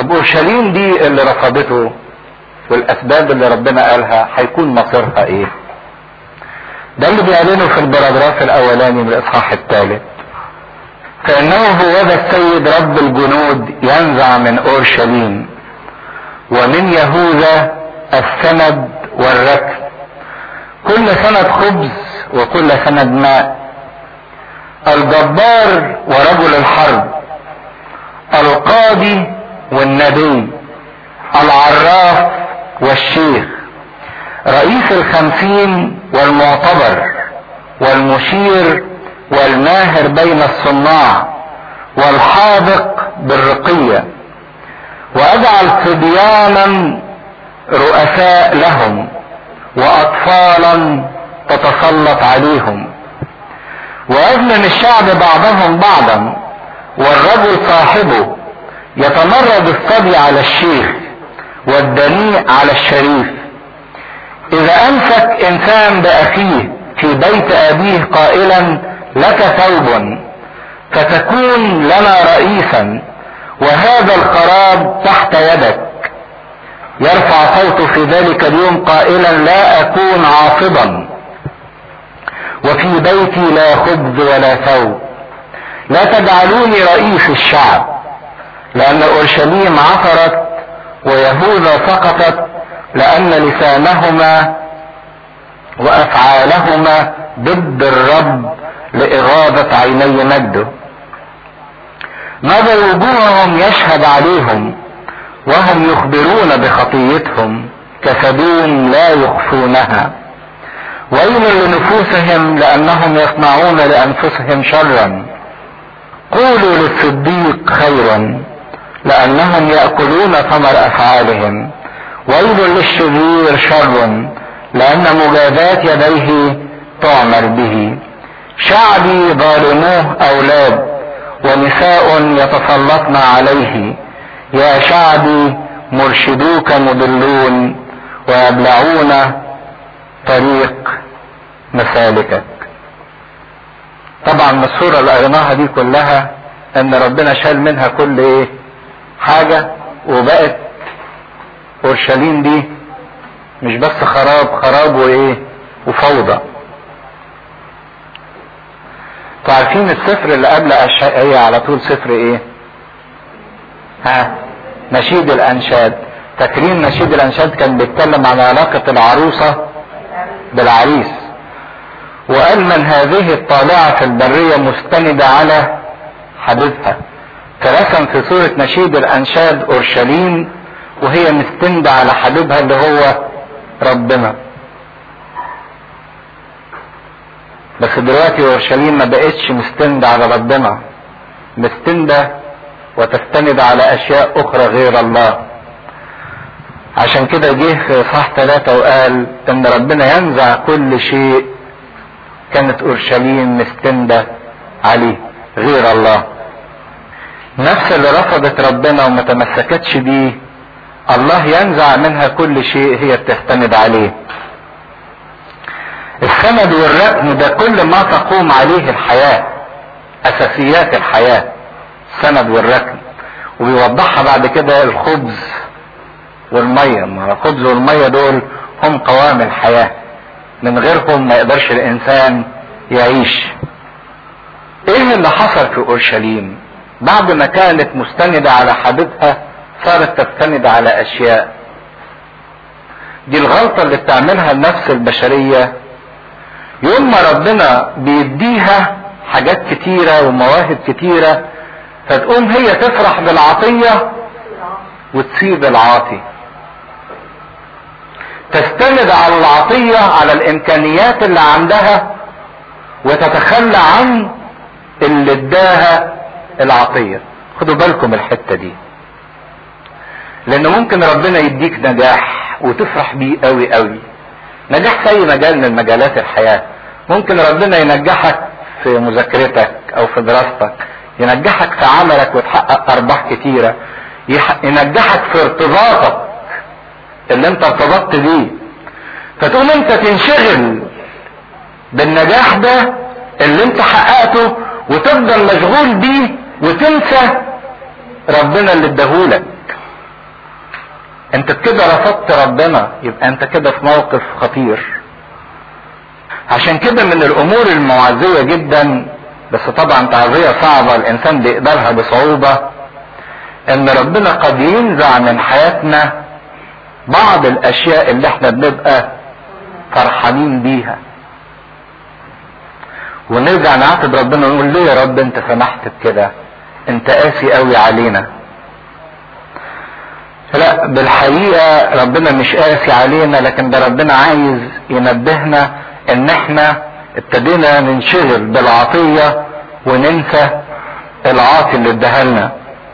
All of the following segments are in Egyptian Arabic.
طب اورشليم دي اللي رفضته والاسباب اللي ربنا قالها هيكون مصيرها ايه ده اللي بيعلنه في البراجراف الاولاني من الاصحاح الثالث فانه هو ذا السيد رب الجنود ينزع من اورشليم ومن يهوذا السند والركب كل سند خبز وكل سند ماء الجبار ورجل الحرب القاضي والنبي العراف والشيخ رئيس الخمسين والمعتبر والمشير والماهر بين الصناع والحاذق بالرقية واجعل صبيانا رؤساء لهم واطفالا تتسلط عليهم ويظلم الشعب بعضهم بعضا والرجل صاحبه يتمرد الصبي على الشيخ والدنيء على الشريف اذا امسك انسان باخيه في بيت ابيه قائلا لك ثوب فتكون لنا رئيسا وهذا الخراب تحت يدك يرفع صوته في ذلك اليوم قائلا لا اكون عاصبا وفي بيتي لا خبز ولا ثوب لا تجعلوني رئيس الشعب لان اورشليم عثرت ويهوذا سقطت لان لسانهما وافعالهما ضد الرب لاغاظه عيني مجده ماذا وجوههم يشهد عليهم وهم يخبرون بخطيتهم كسدوم لا يخفونها ويل لنفوسهم لانهم يصنعون لانفسهم شرا قولوا للصديق خيرا لانهم ياكلون ثمر افعالهم ويل للشرير شر لان مجازات يديه تعمل به شعبي ظالموه اولاد ونساء يتسلطن عليه يا شعبي مرشدوك مضلون ويبلعون طريق مسالكك طبعا الصورة اللي قريناها دي كلها ان ربنا شال منها كل ايه حاجة وبقت اورشليم دي مش بس خراب خراب وايه وفوضى عارفين السفر اللي قبل اشعياء على طول سفر ايه ها نشيد الانشاد فاكرين نشيد الانشاد كان بيتكلم عن علاقة العروسة بالعريس وقال من هذه الطالعة في البرية مستندة على حبيبها فرسم في صورة نشيد الانشاد اورشليم وهي مستندة على حبيبها اللي هو ربنا بس دلوقتي اورشليم ما بقتش مستندة على ربنا مستندة وتستند على اشياء اخرى غير الله عشان كده جه في صح ثلاثة وقال ان ربنا ينزع كل شيء كانت اورشليم مستندة عليه غير الله نفس اللي رفضت ربنا وما تمسكتش بيه الله ينزع منها كل شيء هي بتستند عليه السند والركن ده كل ما تقوم عليه الحياة اساسيات الحياة السند والركن وبيوضحها بعد كده الخبز والمية ما الخبز والمية دول هم قوام الحياة من غيرهم ما يقدرش الانسان يعيش ايه اللي حصل في اورشليم بعد ما كانت مستندة على حبيبها صارت تستند على اشياء دي الغلطة اللي بتعملها النفس البشرية يوم ما ربنا بيديها حاجات كتيرة ومواهب كتيرة فتقوم هي تفرح بالعطية وتسيب العاطي تستند على العطية على الامكانيات اللي عندها وتتخلى عن اللي اداها العطية خدوا بالكم الحتة دي لان ممكن ربنا يديك نجاح وتفرح بيه قوي قوي نجاح في اي مجال من مجالات الحياة ممكن ربنا ينجحك في مذاكرتك او في دراستك ينجحك في عملك وتحقق ارباح كتيرة ينجحك في ارتباطك اللي انت ارتبطت بيه فتقوم انت تنشغل بالنجاح ده اللي انت حققته وتفضل مشغول بيه وتنسى ربنا اللي اداهولك انت كده رفضت ربنا يبقى انت كده في موقف خطير عشان كده من الامور المعزية جدا بس طبعا تعزية صعبة الانسان بيقبلها بصعوبة ان ربنا قد ينزع من حياتنا بعض الاشياء اللي احنا بنبقى فرحانين بيها ونرجع نعاتب ربنا ونقول ليه يا رب انت سمحت بكده انت قاسي قوي علينا لا بالحقيقة ربنا مش قاسي علينا لكن ده ربنا عايز ينبهنا ان احنا ابتدينا ننشغل بالعطية وننسى العاطي اللي اداها لنا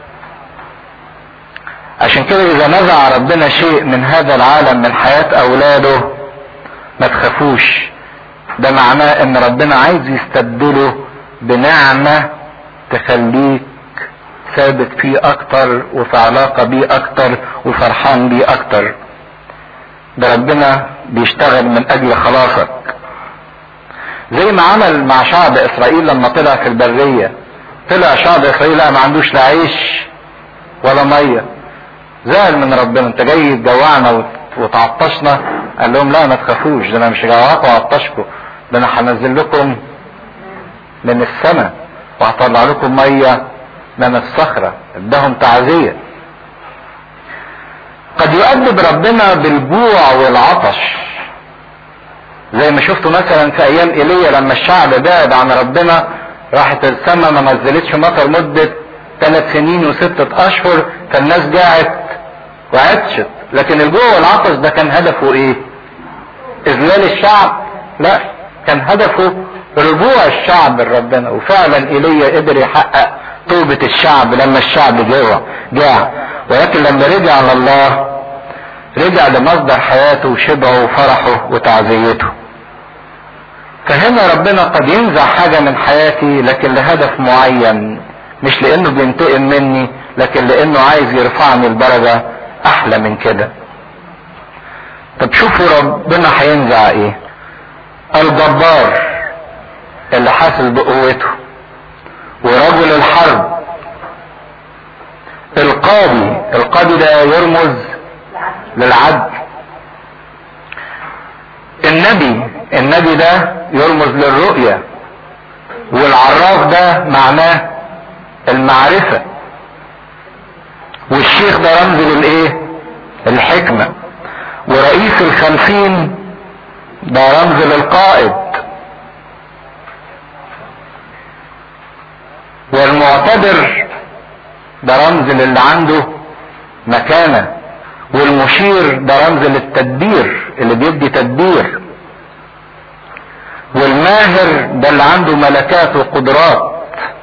عشان كده اذا نزع ربنا شيء من هذا العالم من حياة اولاده ما تخافوش ده معناه ان ربنا عايز يستبدله بنعمة تخليك ثابت فيه اكتر وفي علاقة بيه اكتر وفرحان بيه اكتر ده ربنا بيشتغل من اجل خلاصك زي ما عمل مع شعب اسرائيل لما طلع في البرية طلع شعب اسرائيل لا ما عندوش لا عيش ولا مية زعل من ربنا انت جاي تجوعنا وتعطشنا قال لهم لا ما تخافوش ده انا مش جوعكم وعطشكم ده انا هنزل لكم من السماء وهطلع لكم ميه من الصخره اداهم تعزيه قد يؤدب ربنا بالجوع والعطش زي ما شفتوا مثلا في ايام ايليا لما الشعب بعد عن ربنا راحت السماء ما نزلتش مطر مده ثلاث سنين وستة اشهر فالناس جاعت وعطشت لكن الجوع والعطش ده كان هدفه ايه اذلال الشعب لا كان هدفه رجوع الشعب لربنا وفعلا ايليا قدر يحقق توبة الشعب لما الشعب جوع جاع ولكن لما رجع لله رجع لمصدر حياته وشبعه وفرحه وتعزيته فهنا ربنا قد ينزع حاجة من حياتي لكن لهدف معين مش لانه بينتقم مني لكن لانه عايز يرفعني لدرجة احلى من كده طب شوفوا ربنا هينزع ايه الجبار اللي حاسس بقوته ورجل الحرب القاضي القاضي ده يرمز للعدل النبي النبي ده يرمز للرؤية والعراف ده معناه المعرفة والشيخ ده رمز للايه الحكمة ورئيس الخمسين ده رمز للقائد والمعتبر ده رمز للي عنده مكانة والمشير ده رمز للتدبير اللي بيدي تدبير والماهر ده اللي عنده ملكات وقدرات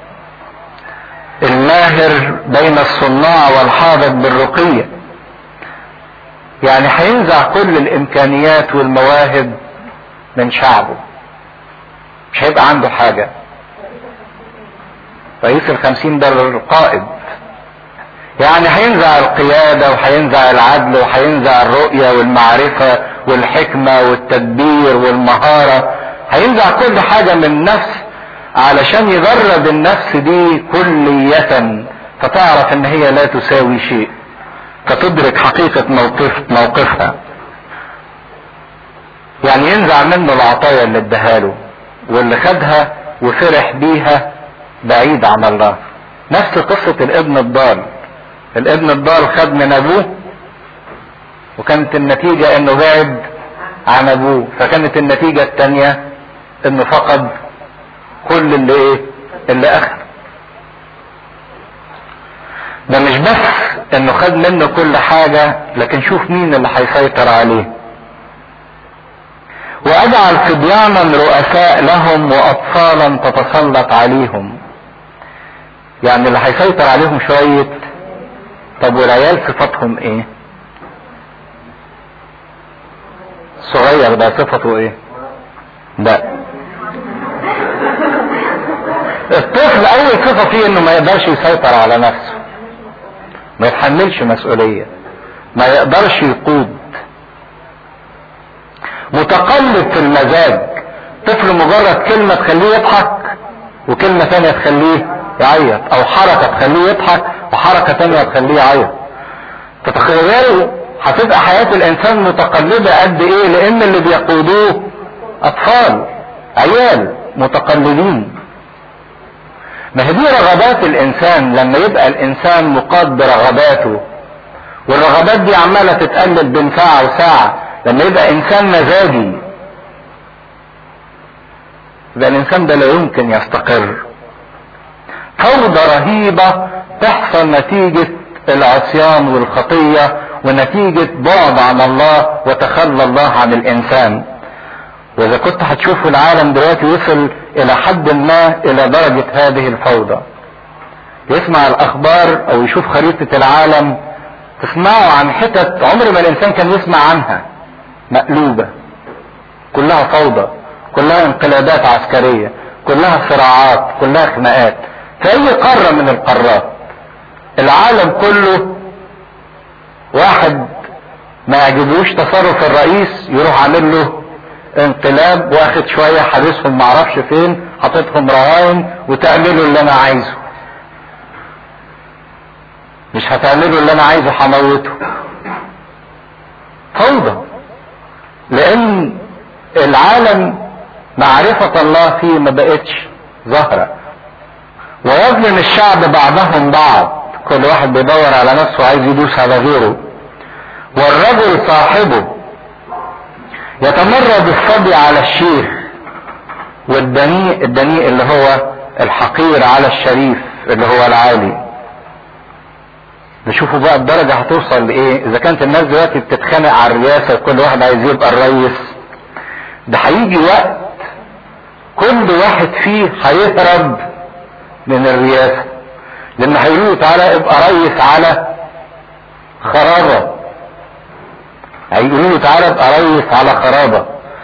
الماهر بين الصناع والحاضر بالرقية يعني هينزع كل الامكانيات والمواهب من شعبه مش هيبقى عنده حاجة رئيس الخمسين ده القائد يعني هينزع القيادة وهينزع العدل وهينزع الرؤية والمعرفة والحكمة والتدبير والمهارة هينزع كل حاجة من النفس علشان يجرد النفس دي كلية فتعرف ان هي لا تساوي شيء فتدرك حقيقة موقف موقفها يعني ينزع منه العطايا اللي اداها له واللي خدها وفرح بيها بعيد عن الله نفس قصة الابن الضال الابن الضال خد من ابوه وكانت النتيجة انه بعد عن ابوه فكانت النتيجة التانية انه فقد كل اللي ايه اللي اخذ ده مش بس انه خد منه كل حاجة لكن شوف مين اللي هيسيطر عليه واجعل صبيانا رؤساء لهم واطفالا تتسلط عليهم يعني اللي هيسيطر عليهم شوية طب والعيال صفاتهم ايه صغير ده صفته ايه ده الطفل اول صفة فيه انه ما يقدرش يسيطر على نفسه ما يتحملش مسؤولية ما يقدرش يقود متقلب في المزاج طفل مجرد كلمة تخليه يضحك وكلمة تانية تخليه يعيط او حركة تخليه يضحك وحركة تانية تخليه يعيط تتخيلوا هتبقى حياة الانسان متقلبة قد ايه لان اللي بيقودوه اطفال عيال متقلبين ما هي دي رغبات الانسان لما يبقى الانسان مقاد برغباته والرغبات دي عمالة تتقلب بين ساعة وساعة لما يبقى انسان مزاجي يبقى الانسان ده لا يمكن يستقر فوضى رهيبة تحصل نتيجة العصيان والخطية ونتيجة بعد عن الله وتخلى الله عن الانسان واذا كنت هتشوفوا العالم دلوقتي وصل الى حد ما الى درجة هذه الفوضى يسمع الاخبار او يشوف خريطة العالم تسمعوا عن حتت عمر ما الانسان كان يسمع عنها مقلوبة كلها فوضى كلها انقلابات عسكرية كلها صراعات كلها خناقات في اي قارة من القارات العالم كله واحد ما يعجبوش تصرف الرئيس يروح عامل له انقلاب واخد شوية حابسهم معرفش فين حاططهم رهاين وتعملوا اللي انا عايزه مش هتعملوا اللي انا عايزه هموته فوضى لان العالم معرفة الله فيه ما بقتش ظاهرة ويظلم الشعب بعضهم بعض كل واحد بيدور على نفسه عايز يدوس على غيره والرجل صاحبه يتمرد الصبي على الشيخ والدنيء الدنيء اللي هو الحقير على الشريف اللي هو العالي نشوفوا بقى الدرجة هتوصل لإيه إذا كانت الناس دلوقتي بتتخانق على الرئاسة وكل واحد عايز يبقى الرئيس ده هيجي وقت كل واحد فيه هيهرب من الرئاسة لأن هيقولوا تعالى ابقى رئيس على خرابة هيقولوا له تعالى ابقى ريس على خرابة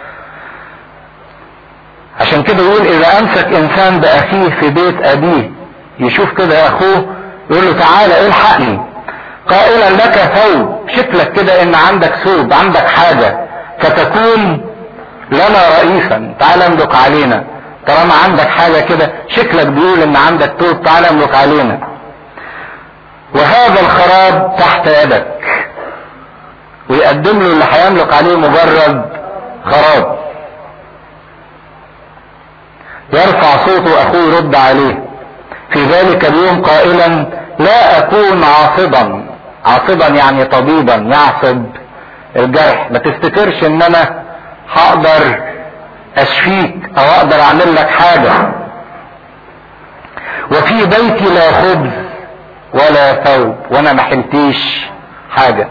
عشان كده يقول اذا امسك انسان باخيه في بيت ابيه يشوف كده اخوه يقول له تعالى الحقني قائلا لك ثوب شكلك كده ان عندك ثوب عندك حاجة فتكون لنا رئيسا تعال املك علينا طالما عندك حاجة كده شكلك بيقول ان عندك ثوب تعال املك علينا وهذا الخراب تحت يدك ويقدم له اللي هيملك عليه مجرد خراب يرفع صوته اخوه يرد عليه في ذلك اليوم قائلا لا اكون عاصبا عاصبا يعني طبيبا يعصب الجرح ما تفتكرش ان انا هقدر اشفيك او اقدر اعمل لك حاجة وفي بيتي لا خبز ولا ثوب وانا ما حلتيش حاجه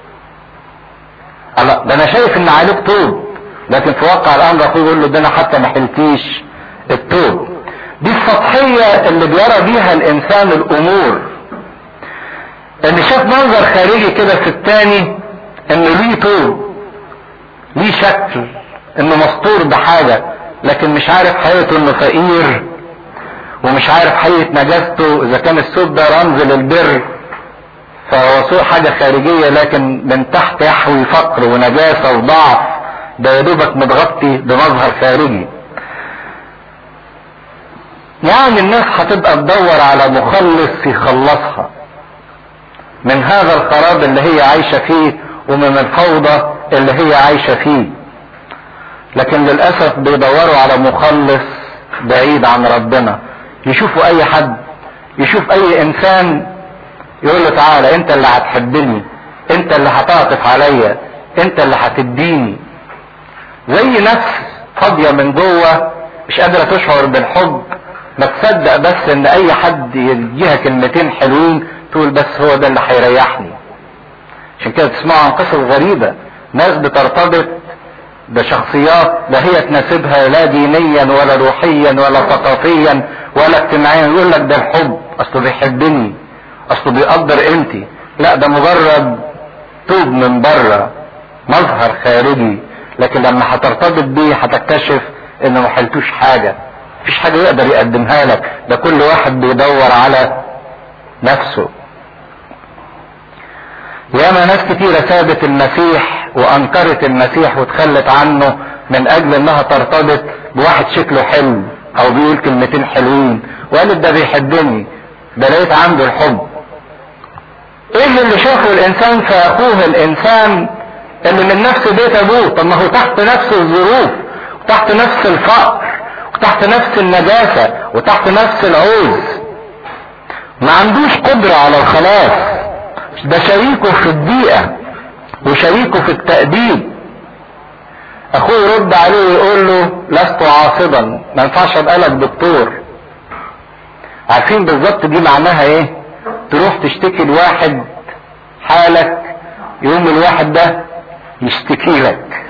الله ده انا شايف ان عليك طوب لكن في واقع الامر اخوه يقول له ده انا حتى ما حلتيش الطوب دي السطحية اللي بيرى بيها الانسان الامور ان شاف منظر خارجي كده في التاني انه ليه طوب ليه شكل انه مستور بحاجة لكن مش عارف حقيقته انه فقير ومش عارف حقيقة نجاسته اذا كان الثوب ده رمز للبر فهو سوء حاجة خارجية لكن من تحت يحوي فقر ونجاسة وضعف ده يا دوبك متغطي بمظهر خارجي يعني الناس هتبقى تدور على مخلص يخلصها من هذا الخراب اللي هي عايشة فيه ومن الفوضى اللي هي عايشة فيه لكن للأسف بيدوروا على مخلص بعيد عن ربنا يشوفوا أي حد يشوف أي إنسان يقول له تعالى انت اللي هتحبني انت اللي هتعطف عليا انت اللي هتديني زي نفس فاضية من جوه مش قادرة تشعر بالحب ما تصدق بس ان اي حد يديها كلمتين حلوين تقول بس هو ده اللي هيريحني عشان كده تسمعوا عن قصص غريبة ناس بترتبط بشخصيات لا هي تناسبها لا دينيا ولا روحيا ولا ثقافيا ولا اجتماعيا يقول لك ده الحب اصله بيحبني اصله بيقدر قيمتي لا ده مجرد طوب من بره مظهر خارجي لكن لما هترتبط بيه هتكتشف انه ما حلتوش حاجة مفيش حاجة يقدر يقدمها لك ده كل واحد بيدور على نفسه ياما ناس كتيرة سابت المسيح وانكرت المسيح وتخلت عنه من اجل انها ترتبط بواحد شكله حلو او بيقول كلمتين حلوين وقالت ده بيحبني ده لقيت عنده الحب ايه اللي شافه الانسان في اخوه الانسان اللي من نفس بيت ابوه طب ما هو تحت نفس الظروف وتحت نفس الفقر وتحت نفس النجاسة وتحت نفس العوز ما عندوش قدرة على الخلاص ده شريكه في الضيقة وشريكه في التأديب اخوه يرد عليه ويقول له لست عاصبا ما ينفعش ابقى لك دكتور عارفين بالظبط دي معناها ايه تروح تشتكي لواحد حالك يوم الواحد ده يشتكي لك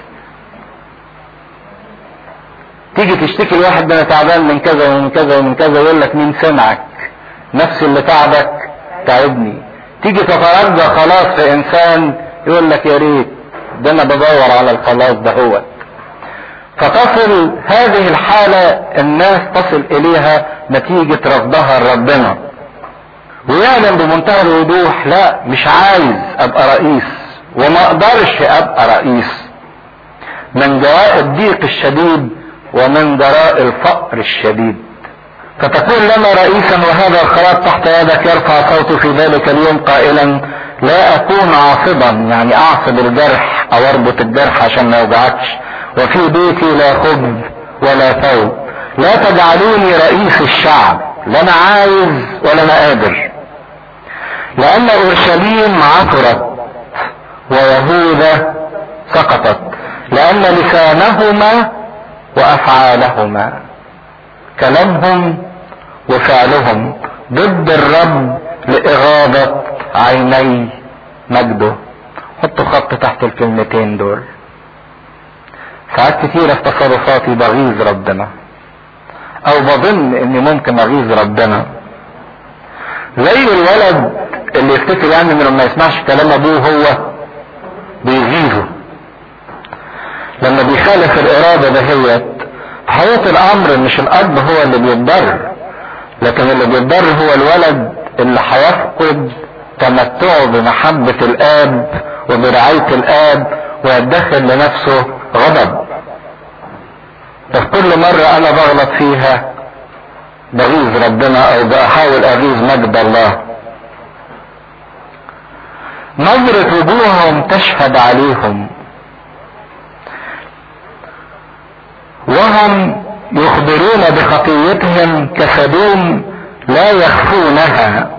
تيجي تشتكي لواحد ده انا تعبان من كذا ومن كذا ومن كذا يقول لك مين سمعك نفس اللي تعبك تعبني تيجي تترجى خلاص في انسان يقول لك يا ريت ده انا بدور على الخلاص ده هو فتصل هذه الحالة الناس تصل اليها نتيجة رفضها لربنا ويعلم بمنتهى الوضوح لا مش عايز ابقى رئيس وما اقدرش ابقى رئيس من جراء الضيق الشديد ومن جراء الفقر الشديد فتكون لنا رئيسا وهذا الخلاط تحت يدك يرفع صوته في ذلك اليوم قائلا لا اكون عاصبا يعني اعصب الجرح او اربط الجرح عشان ما يوجعكش وفي بيتي لا خبز ولا ثوب لا تجعلوني رئيس الشعب لا انا عايز ولا انا قادر لان اورشليم عثرت ويهوذا سقطت لان لسانهما وافعالهما كلامهم وفعلهم ضد الرب لاغاظة عيني مجده حطوا خط تحت الكلمتين دول ساعات كتيرة في تصرفاتي بغيظ ربنا او بظن اني ممكن اغيظ ربنا زي الولد اللي يفتكر يعني انه لما يسمعش كلام ابوه هو بيغيظه لما بيخالف الاراده دهيت في حقيقه الامر مش الاب هو اللي بيتضر لكن اللي بيتضر هو الولد اللي هيفقد تمتعه بمحبه الاب وبرعايه الاب ويدخر لنفسه غضب ففي كل مرة انا بغلط فيها بغيظ ربنا او بحاول اغيظ مجد الله نظرة وجوههم تشهد عليهم وهم يخبرون بخطيتهم كسدوم لا يخفونها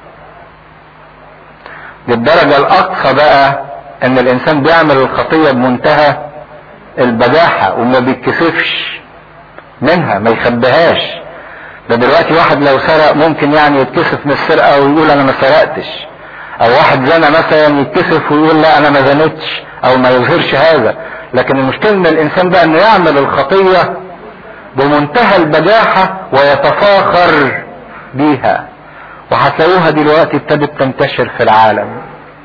للدرجة الاقصى بقى ان الانسان بيعمل الخطية بمنتهى البجاحة وما بيتكسفش منها ما يخبيهاش ده دلوقتي واحد لو سرق ممكن يعني يتكسف من السرقة ويقول انا ما سرقتش او واحد زنى مثلا يتكسف ويقول لا انا ما زنتش او ما يظهرش هذا لكن المشكلة ان الانسان بقى انه يعمل الخطية بمنتهى البجاحة ويتفاخر بيها وهتلاقوها دلوقتي ابتدت تنتشر في العالم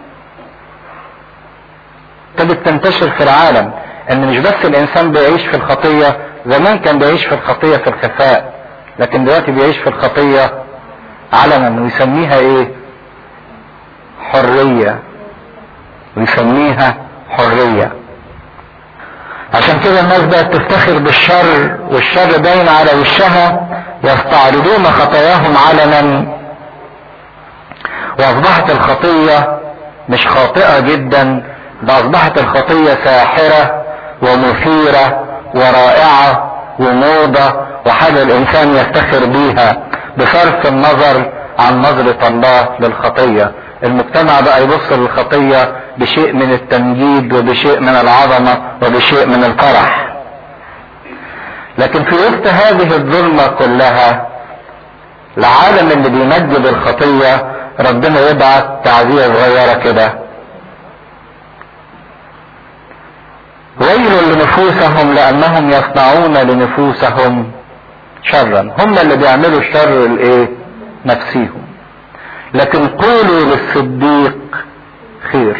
ابتدت تنتشر في العالم ان مش بس الانسان بيعيش في الخطية زمان كان بيعيش في الخطية في الخفاء لكن دلوقتي بيعيش في الخطية علنا ويسميها ايه حرية ويسميها حرية عشان كده الناس بقت تفتخر بالشر والشر باين على وشها يستعرضون خطاياهم علنا واصبحت الخطية مش خاطئة جدا ده اصبحت الخطية ساحرة ومثيرة ورائعة وموضة وحاجة الانسان يفتخر بيها بصرف النظر عن نظرة الله للخطية المجتمع بقى يبص للخطية بشيء من التمجيد وبشيء من العظمة وبشيء من الفرح لكن في وسط هذه الظلمة كلها العالم اللي بيمجد الخطية ربنا يبعت تعزية صغيرة كده ويل لنفوسهم لانهم يصنعون لنفوسهم شرا هم اللي بيعملوا الشر الايه نفسيهم لكن قولوا للصديق خير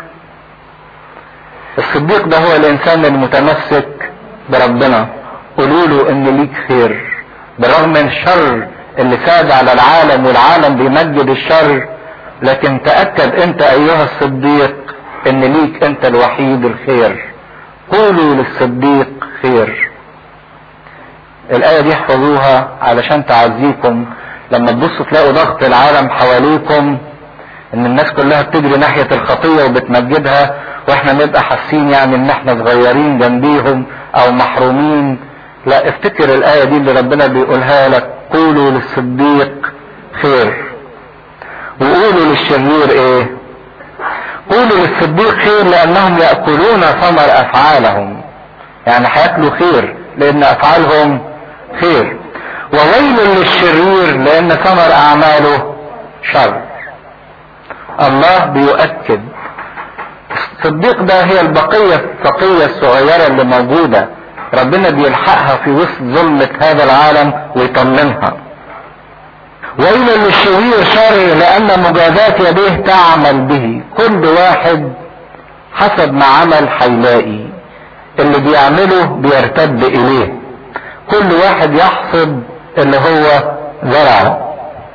الصديق ده هو الانسان المتمسك بربنا قولوا له ان ليك خير بالرغم من الشر اللي ساد على العالم والعالم بيمجد الشر لكن تأكد انت ايها الصديق ان ليك انت الوحيد الخير قولوا للصديق خير الآية دي احفظوها علشان تعزيكم لما تبصوا تلاقوا ضغط العالم حواليكم ان الناس كلها بتجري ناحية الخطية وبتمجدها واحنا نبقى حاسين يعني ان احنا صغيرين جنبيهم او محرومين لا افتكر الآية دي اللي ربنا بيقولها لك قولوا للصديق خير وقولوا للشرير ايه قولوا للصديق خير لانهم يأكلون ثمر افعالهم يعني هياكلوا خير لان افعالهم خير وويل للشرير لان ثمر اعماله شر الله بيؤكد الصديق ده هي البقية التقية الصغيرة اللي موجودة ربنا بيلحقها في وسط ظلمة هذا العالم ويطمنها ويل للشرير شر لان مجازات يديه تعمل به كل واحد حسب ما عمل هيلاقي اللي بيعمله بيرتد اليه كل واحد يحصد اللي هو زرعه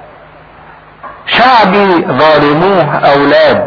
شعبي ظالموه اولاد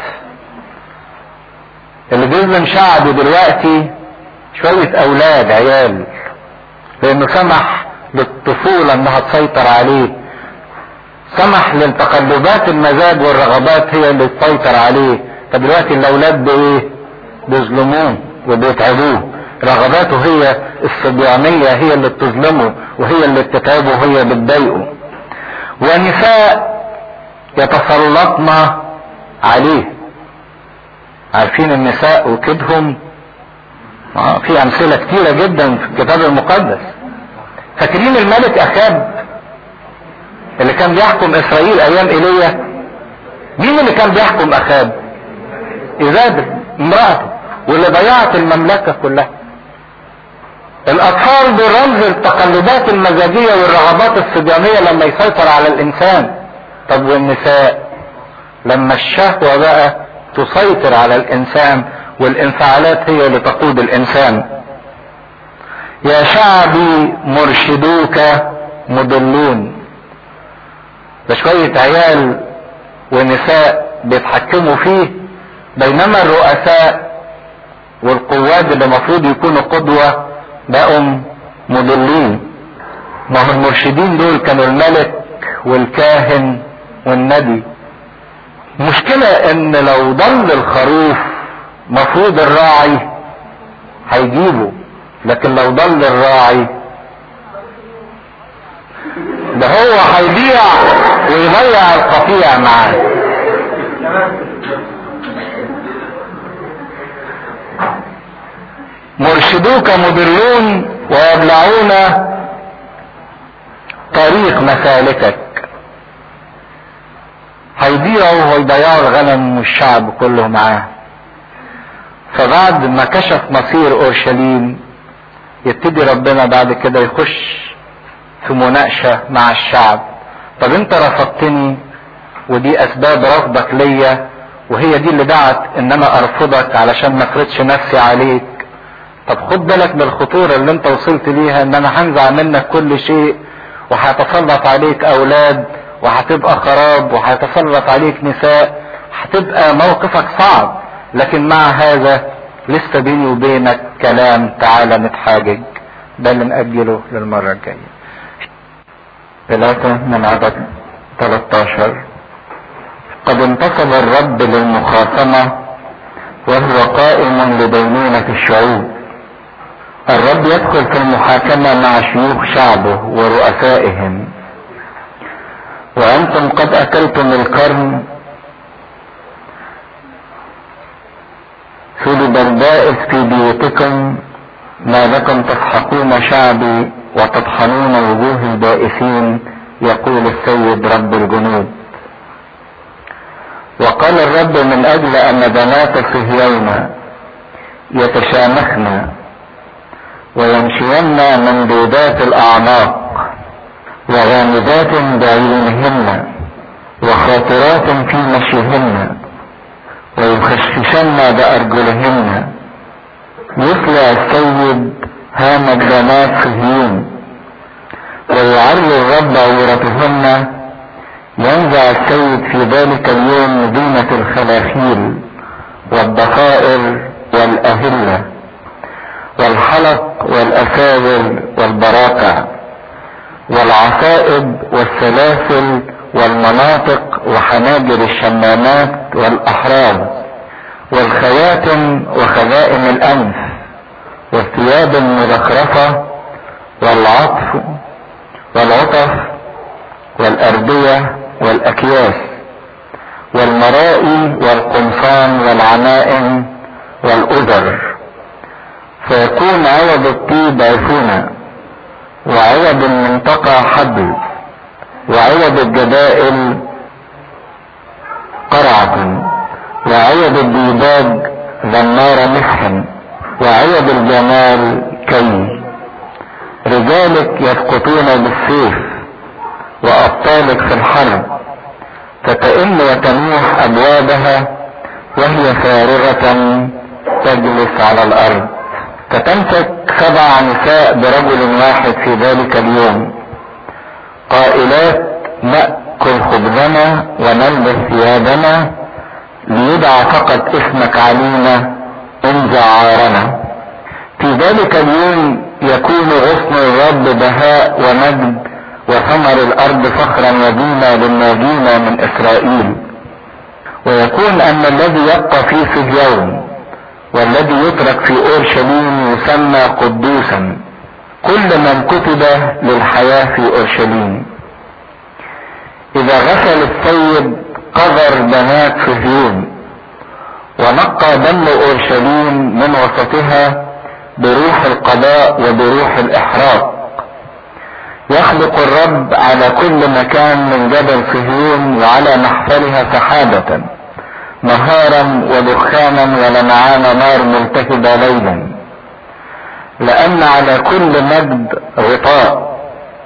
اللي بيظلم شعبه دلوقتي شوية اولاد عيال لانه سمح للطفولة انها تسيطر عليه سمح للتقلبات المزاج والرغبات هي اللي تسيطر عليه فدلوقتي الاولاد بايه بيظلموه وبيتعبوه رغباته هي الصبيانية هي اللي بتظلمه وهي اللي بتتعبه وهي بتضايقه ونساء يتسلطن عليه عارفين النساء وكدهم آه في امثلة كتيرة جدا في الكتاب المقدس فاكرين الملك اخاب اللي كان بيحكم اسرائيل ايام ايليا مين اللي كان بيحكم اخاب ايزابل امرأته واللي ضيعت المملكة كلها الاطفال دول رمز التقلبات المزاجية والرغبات الصبيانية لما يسيطر على الانسان طب والنساء لما الشهوة بقى تسيطر على الانسان والانفعالات هي اللي تقود الانسان يا شعبي مرشدوك مضلون ده شوية عيال ونساء بيتحكموا فيه بينما الرؤساء والقواد اللي المفروض يكونوا قدوة بقوا مضلين ما هم المرشدين دول كانوا الملك والكاهن والنبي مشكلة ان لو ضل الخروف مفروض الراعي هيجيبه لكن لو ضل الراعي ده هو هيبيع ويضيع القطيع معاه مرشدوك مضلون ويبلعون طريق مسالكك هيضيعوا ويضيعوا الغنم والشعب كله معاه فبعد ما كشف مصير اورشليم يبتدي ربنا بعد كده يخش في مناقشة مع الشعب طب انت رفضتني ودي اسباب رفضك ليا وهي دي اللي دعت ان انا ارفضك علشان ما افرضش نفسي عليك طب خد بالك من الخطورة اللي انت وصلت ليها ان انا هنزع منك كل شيء وهتسلط عليك اولاد وهتبقى خراب وهيتسلط عليك نساء هتبقى موقفك صعب لكن مع هذا لسه بيني وبينك كلام تعالى نتحاجج ده اللي نأجله للمرة الجاية ثلاثة من عدد 13 قد انتصب الرب للمخاصمة وهو قائم لدينونة الشعوب الرب يدخل في المحاكمة مع شيوخ شعبه ورؤسائهم وأنتم قد أكلتم القرن سلب البائس في بيوتكم ما لكم تضحكون شعبي وتطحنون وجوه البائسين يقول السيد رب الجنود وقال الرب من اجل ان بنات صهيون يتشامخن ويمشين ممدودات الاعناق وغامضات بعيونهن وخاطرات في مشيهن ويخششن بارجلهن يطلع السيد هام بنات صهيون ويعلي الرب عورتهن ينزع السيد في ذلك اليوم مدينة الخلاخيل والضفائر والأهلة والحلق والأساور والبراقع والعصائب والسلاسل والمناطق وحناجر الشمامات والأحراب والخواتم وخزائن الأنف والثياب المزخرفة والعطف والعطف والأردية والأكياس والمرائي والقمصان والعمائم والأذر فيكون عوض الطيب عفونة وعوض المنطقة حبل وعوض الجبائل قرعة وعوض الديباج ذمار محن وعوض الجمال كي رجالك يسقطون بالسيف وأبطالك في الحرب فتئن وتنوح أبوابها وهي فارغة تجلس على الأرض فتمسك سبع نساء برجل واحد في ذلك اليوم قائلات نأكل خبزنا ونلبس ثيابنا ليدعى فقط اسمك علينا انزع عارنا في ذلك اليوم يكون غصن الرب بهاء ومجد وثمر الارض فخرا ودينا للناجين من اسرائيل ويكون ان الذي يبقى في صهيون والذي يترك في اورشليم يسمى قدوسا كل من كتب للحياة في اورشليم اذا غسل السيد قذر بنات صهيون ونقى دم اورشليم من وسطها بروح القضاء وبروح الاحراق يخلق الرب على كل مكان من جبل صهيون وعلى محفلها سحابة نهارا ودخانا ولمعان نار ملتهبة ليلا لأن على كل مجد غطاء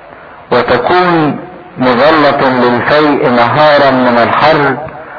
وتكون مظلة للفيء نهارا من الحر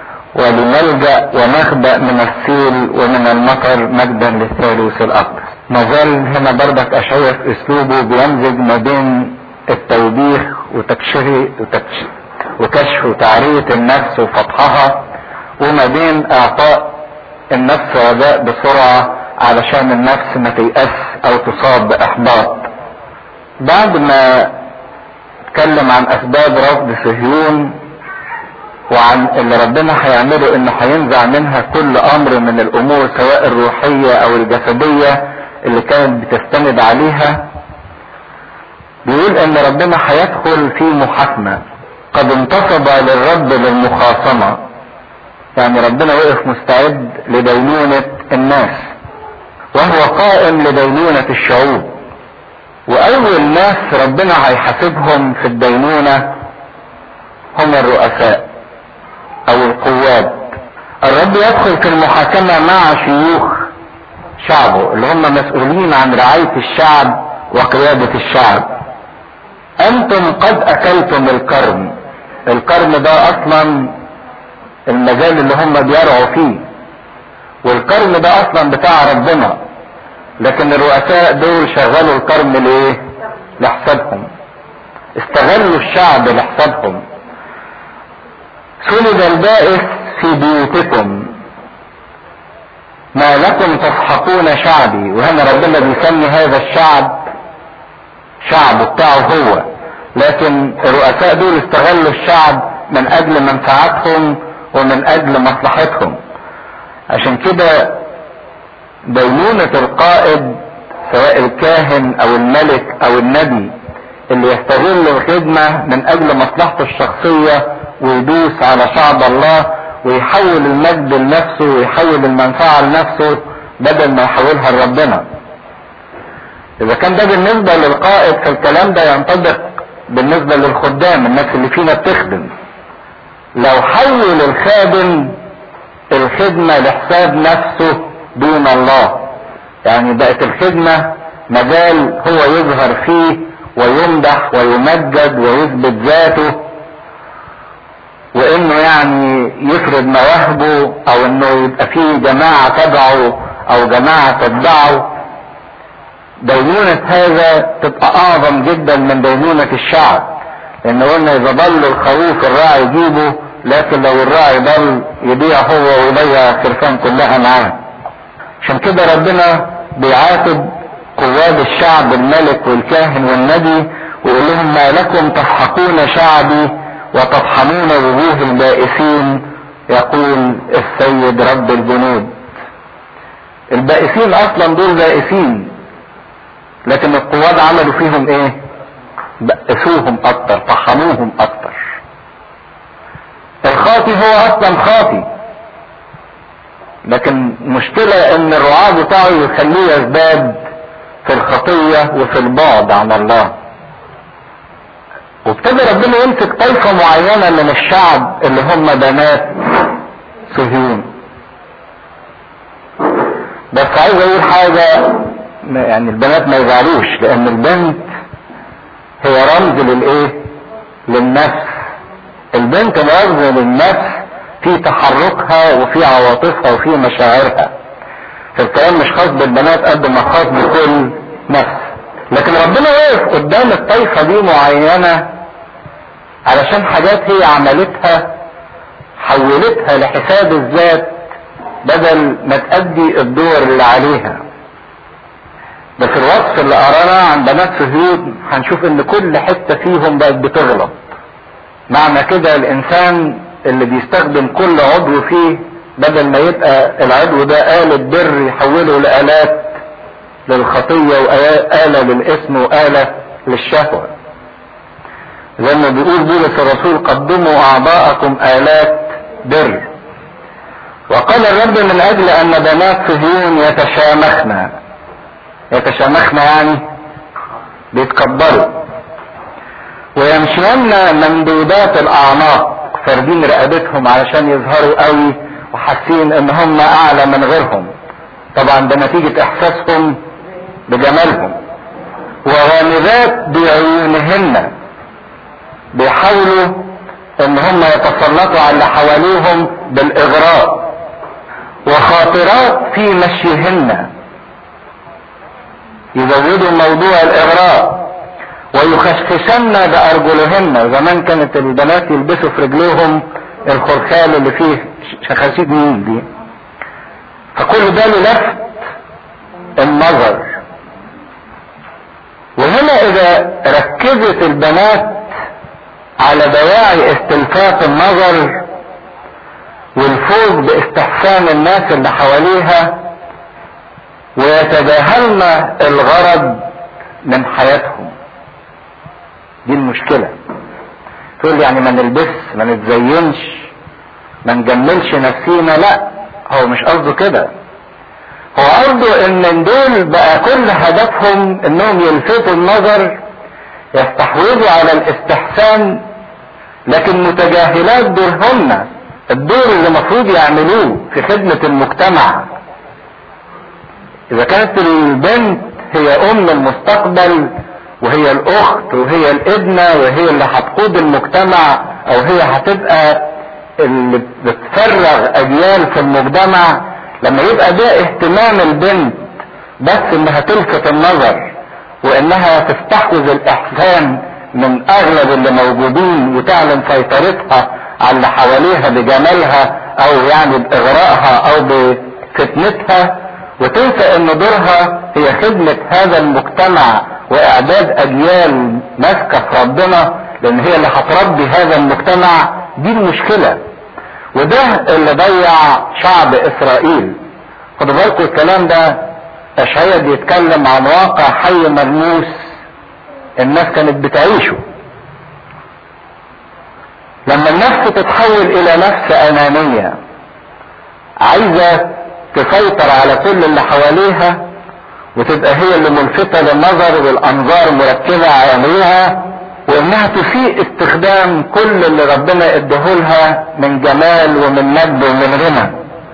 ولملجأ ومخبأ من السيل ومن المطر مجدا للثالوث الأقدس نظل هنا بردك أشعية في أسلوبه بيمزج ما بين التوبيخ وتكشير وتكشير وكشف وتعرية النفس وفتحها وما بين اعطاء النفس رجاء بسرعة علشان النفس ما تيأس او تصاب باحباط بعد ما اتكلم عن اسباب رفض صهيون وعن اللي ربنا هيعمله انه هينزع منها كل امر من الامور سواء الروحية او الجسدية اللي كانت بتستند عليها بيقول ان ربنا هيدخل في محاكمة قد انتصب للرب للمخاصمة يعني ربنا وقف مستعد لدينونة الناس وهو قائم لدينونة الشعوب واول ناس ربنا هيحاسبهم في الدينونة هم الرؤساء او القواد الرب يدخل في المحاكمة مع شيوخ شعبه اللي هم مسؤولين عن رعاية الشعب وقيادة الشعب انتم قد اكلتم الكرم الكرم ده اصلا المجال اللي هم بيرعوا فيه والكرم ده اصلا بتاع ربنا لكن الرؤساء دول شغلوا الكرم لايه لحسابهم استغلوا الشعب لحسابهم سلب البائس في بيوتكم ما لكم تسحقون شعبي وهنا ربنا بيسمي هذا الشعب شعب بتاعه هو لكن الرؤساء دول استغلوا الشعب من اجل منفعتهم ومن اجل مصلحتهم عشان كده دينونة القائد سواء الكاهن او الملك او النبي اللي يستغل الخدمة من اجل مصلحته الشخصية ويدوس على شعب الله ويحول المجد لنفسه ويحول المنفعة لنفسه بدل ما يحولها لربنا اذا كان ده بالنسبة للقائد فالكلام ده ينطبق بالنسبة للخدام الناس اللي فينا بتخدم لو حول الخادم الخدمة لحساب نفسه دون الله يعني بقت الخدمة مجال هو يظهر فيه ويمدح ويمجد ويثبت ذاته وانه يعني يفرض مواهبه او انه يبقى فيه جماعة تبعه او جماعة تتبعه دينونة هذا تبقى اعظم جدا من دينونة الشعب لان قلنا اذا ضل الخروف الراعي يجيبه لكن لو الراعي ضل يبيع هو ويضيع الخرفان كلها معاه عشان كده ربنا بيعاتب قواد الشعب الملك والكاهن والنبي ويقول لهم ما لكم تسحقون شعبي وتطحنون وجوه البائسين يقول السيد رب الجنود البائسين اصلا دول بائسين لكن القواد عملوا فيهم ايه بأسوهم اكتر طحنوهم اكتر الخاطي هو اصلا خاطي لكن مشكلة ان الرعاة بتاعه يخليه يزداد في الخطية وفي البعد عن الله وابتدى ربنا يمسك طائفة معينة من الشعب اللي هم بنات صهيون بس عايز اقول حاجة يعني البنات ما يزعلوش لان البنت هي رمز للايه للنفس البنت رمز للنفس في تحركها وفي عواطفها وفي مشاعرها فالكلام مش خاص بالبنات قد ما خاص بكل نفس لكن ربنا واقف قدام الطائفة دي معينة علشان حاجات هي عملتها حولتها لحساب الذات بدل ما تأدي الدور اللي عليها بس الوصف اللي قرانا عن بنات صهيون هنشوف ان كل حتة فيهم بقت بتغلط معنى كده الانسان اللي بيستخدم كل عضو فيه بدل ما يبقى العضو ده آلة بر يحوله لآلات للخطية وآلة للإثم وآلة للشهوة زي ما بيقول بولس الرسول قدموا أعضاءكم آلات بر وقال الرب من أجل أن بنات صهيون يتشامخن يتشامخن يعني بيتكبروا ويمشين ممدودات الأعناق فاردين رقبتهم علشان يظهروا قوي وحاسين ان هم اعلى من غيرهم طبعا ده نتيجة احساسهم بجمالهم وغامضات بعيونهن بيحاولوا ان هم يتسلطوا على اللي حواليهم بالاغراء وخاطرات في مشيهن يزودوا موضوع الاغراء ويخشخشن بارجلهن زمان كانت البنات يلبسوا في رجليهم الخرخال اللي فيه شخاشيد مين دي فكل ده للفت النظر وهنا اذا ركزت البنات على دواعي استلفاف النظر والفوز باستحسان الناس اللي حواليها ويتجاهلن الغرض من حياتهم دي المشكلة تقول يعني ما نلبس ما نتزينش ما نجملش نفسينا لا هو مش قصده كده هو قصده ان دول بقى كل هدفهم انهم يلفتوا النظر يستحوذوا على الاستحسان لكن متجاهلات دورهن الدور اللي المفروض يعملوه في خدمة المجتمع اذا كانت البنت هي ام المستقبل وهي الاخت وهي الابنة وهي اللي هتقود المجتمع او هي هتبقى اللي بتفرغ اجيال في المجتمع لما يبقى ده اهتمام البنت بس انها تلفت النظر وانها تستحوذ الاحسان من اغلب اللي موجودين وتعلن سيطرتها على اللي حواليها بجمالها او يعني باغرائها او بفتنتها وتنسى ان دورها هي خدمة هذا المجتمع واعداد اجيال ماسكة في ربنا لان هي اللي هتربي هذا المجتمع دي المشكلة وده اللي ضيع شعب اسرائيل خدوا بالكم الكلام ده اشعيا بيتكلم عن واقع حي ملموس الناس كانت بتعيشه لما النفس تتحول الى نفس انانية عايزة تسيطر على كل اللي حواليها وتبقى هي اللي ملفتة للنظر والانظار مركزة عليها وانها تسيء استخدام كل اللي ربنا ادهولها من جمال ومن مجد ومن غنى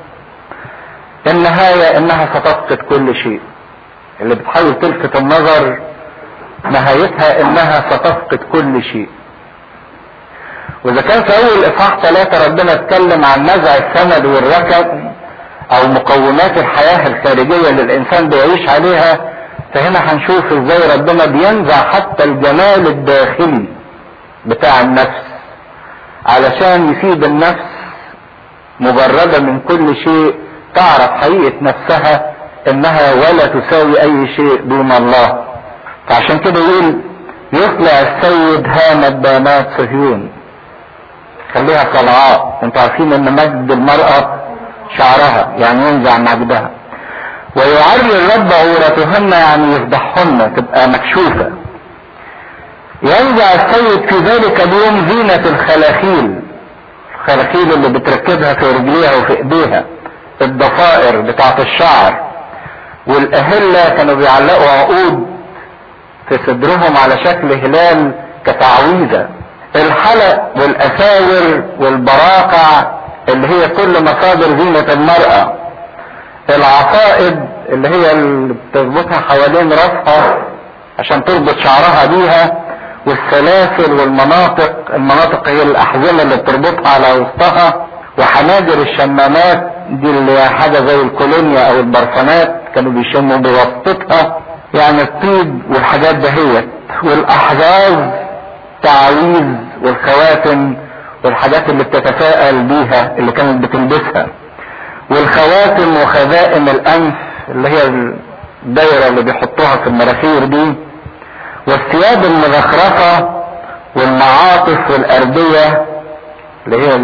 النهاية انها ستفقد كل شيء اللي بتحاول تلفت النظر نهايتها انها ستفقد كل شيء واذا كان في اول اصحاح ثلاثة ربنا اتكلم عن نزع السند والركب او مقومات الحياة الخارجية اللي الانسان بيعيش عليها فهنا هنشوف ازاي ربنا بينزع حتى الجمال الداخلي بتاع النفس علشان يسيب النفس مجردة من كل شيء تعرف حقيقة نفسها انها ولا تساوي اي شيء دون الله فعشان كده يقول يطلع السيد هامت بنات صهيون خليها صلعاء انتوا عارفين ان مجد المرأة شعرها يعني ينزع مجدها ويعري الرب عورتهن يعني يفضحهن تبقى مكشوفة ينزع السيد في ذلك اليوم زينة الخلاخيل الخلاخيل اللي بتركبها في رجليها وفي ايديها الضفائر بتاعت الشعر والاهلة كانوا بيعلقوا عقود في صدرهم على شكل هلال كتعويذة الحلق والاساور والبراقع اللي هي كل مصادر زينة المرأة العصائد اللي هي اللي بتربطها حوالين راسها عشان تربط شعرها بيها والسلاسل والمناطق المناطق هي الاحزمه اللي بتربطها على وسطها وحناجر الشمامات دي اللي هي حاجه زي الكولونيا او البرفانات كانوا بيشموا بواسطتها يعني الطيب والحاجات دهيت والاحجاز تعاويذ والخواتم والحاجات اللي بتتفائل بيها اللي كانت بتلبسها والخواتم وخزائم الانف اللي هي الدايره اللي بيحطوها في المراخير دي والثياب المزخرفة والمعاطف والأردية اللي هي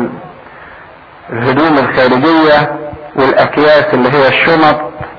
الهدوم الخارجية والأكياس اللي هي الشنط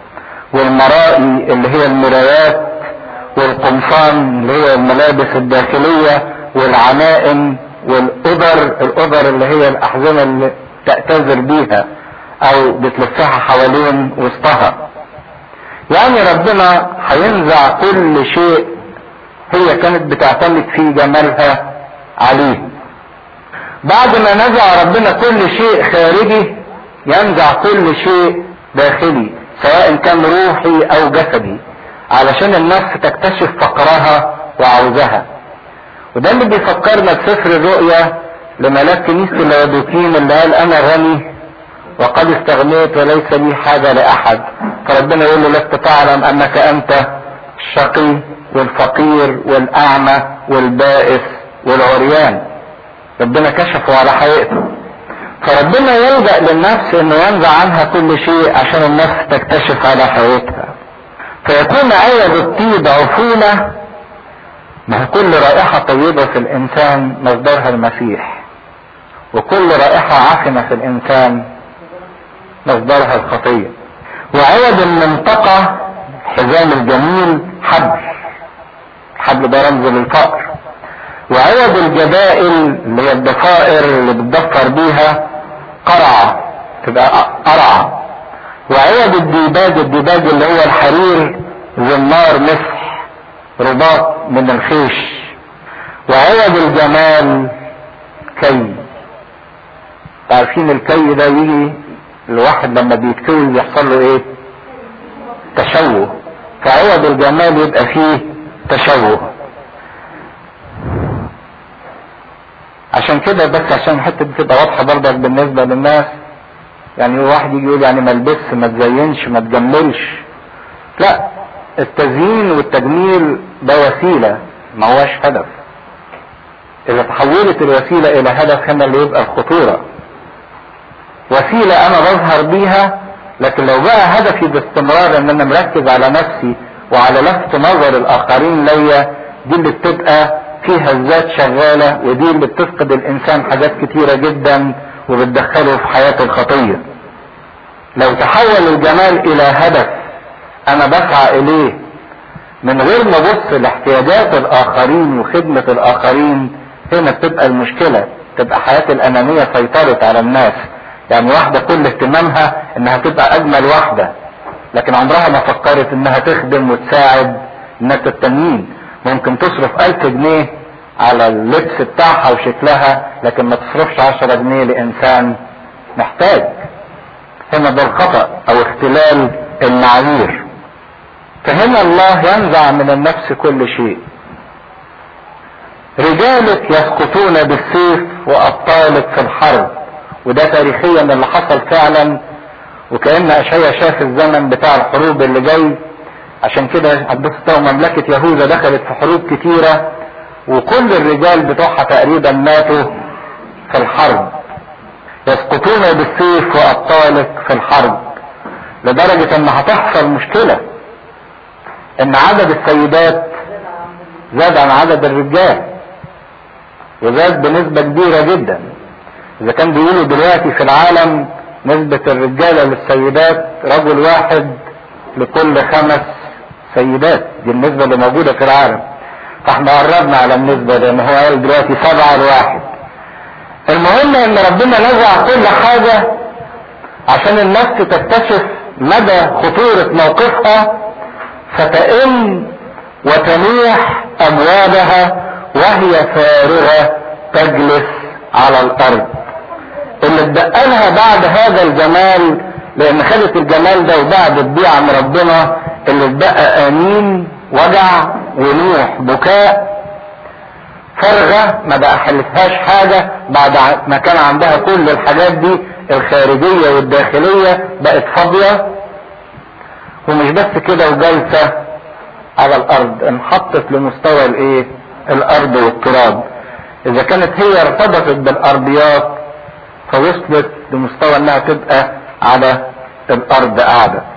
والمرائي اللي هي المرايات والقمصان اللي هي الملابس الداخلية والعمائم والأبر الأبر اللي هي الأحزمة اللي تأتذر بيها أو بتلفها حوالين وسطها يعني ربنا هينزع كل شيء هي كانت بتعتمد في جمالها عليه بعد ما نزع ربنا كل شيء خارجي ينزع كل شيء داخلي سواء كان روحي او جسدي علشان النفس تكتشف فقرها وعوزها وده اللي بيفكرنا بسفر الرؤيا لملاك كنيسة اللاودوكين اللي قال انا غني وقد استغنيت وليس لي حاجة لاحد فربنا يقول له لست تعلم انك انت الشقي والفقير والاعمى والبائس والعريان ربنا كشفه على حقيقته فربنا يلجأ للنفس انه ينزع عنها كل شيء عشان النفس تكتشف على حقيقتها فيكون عوض الطيب عفونة ما كل رائحة طيبة في الانسان مصدرها المسيح وكل رائحة عفنة في الانسان مصدرها الخطية وعوض المنطقة الحزام الجميل حبل الحبل ده رمز للفقر وعوض الجبائل اللي هي الضفائر اللي بتضفر بيها قرعة تبقى قرعة وعوض الديباج الديباج اللي هو الحرير زنار مسح رباط من الخيش وعوض الجمال كي عارفين الكي ده يجي الواحد لما بيتكوي يحصل له ايه تشوه فعوض الجمال يبقى فيه تشوه عشان كده بس عشان الحته دي تبقى واضحه برضك بالنسبه للناس يعني واحد يجي يقول يعني ما البس ما تزينش ما تجملش لا التزيين والتجميل ده وسيله ما هوش هدف اذا تحولت الوسيله الى هدف هنا اللي يبقى الخطوره وسيله انا بظهر بيها لكن لو بقى هدفي باستمرار ان انا مركز على نفسي وعلى لفت نظر الاخرين ليا دي اللي بتبقى فيها الذات شغالة ودي اللي بتفقد الانسان حاجات كتيرة جدا وبتدخله في حياة الخطية لو تحول الجمال الى هدف انا بسعى اليه من غير ما ابص لاحتياجات الاخرين وخدمة الاخرين هنا بتبقى المشكلة تبقى حياة الانانية سيطرت على الناس يعني واحدة كل اهتمامها انها تبقى اجمل واحدة لكن عمرها ما فكرت انها تخدم وتساعد الناس التانيين ممكن تصرف الف جنيه على اللبس بتاعها وشكلها لكن ما تصرفش عشرة جنيه لانسان محتاج هنا ده الخطأ او اختلال المعايير فهنا الله ينزع من النفس كل شيء رجالك يسقطون بالسيف وابطالك في الحرب وده تاريخيا اللي حصل فعلا وكأن اشعيا شاف الزمن بتاع الحروب اللي جاي عشان كده حدثت مملكة يهوذا دخلت في حروب كتيرة وكل الرجال بتوعها تقريبا ماتوا في الحرب يسقطون بالسيف وابطالك في الحرب لدرجة ان هتحصل مشكلة ان عدد السيدات زاد عن عدد الرجال وزاد بنسبة كبيرة جدا اذا كان بيقولوا دلوقتي في العالم نسبة الرجالة للسيدات رجل واحد لكل خمس سيدات دي النسبة اللي موجودة في العالم فاحنا قربنا على النسبة لان هو قال دلوقتي سبعة لواحد المهم ان ربنا نزع كل حاجة عشان النفس تكتشف مدى خطورة موقفها فتئن وتنيح ابوابها وهي فارغة تجلس على الارض اللي اتبقى لها بعد هذا الجمال لان خدت الجمال ده وبعدت بيه عن ربنا اللي اتبقى امين وجع ونوح بكاء فرغة ما بقى حلتهاش حاجة بعد ما كان عندها كل الحاجات دي الخارجية والداخلية بقت فاضية ومش بس كده وجالسة على الارض انحطت لمستوى الايه الارض والتراب اذا كانت هي ارتبطت بالارضيات فوصلت لمستوى انها تبقى على الارض قاعده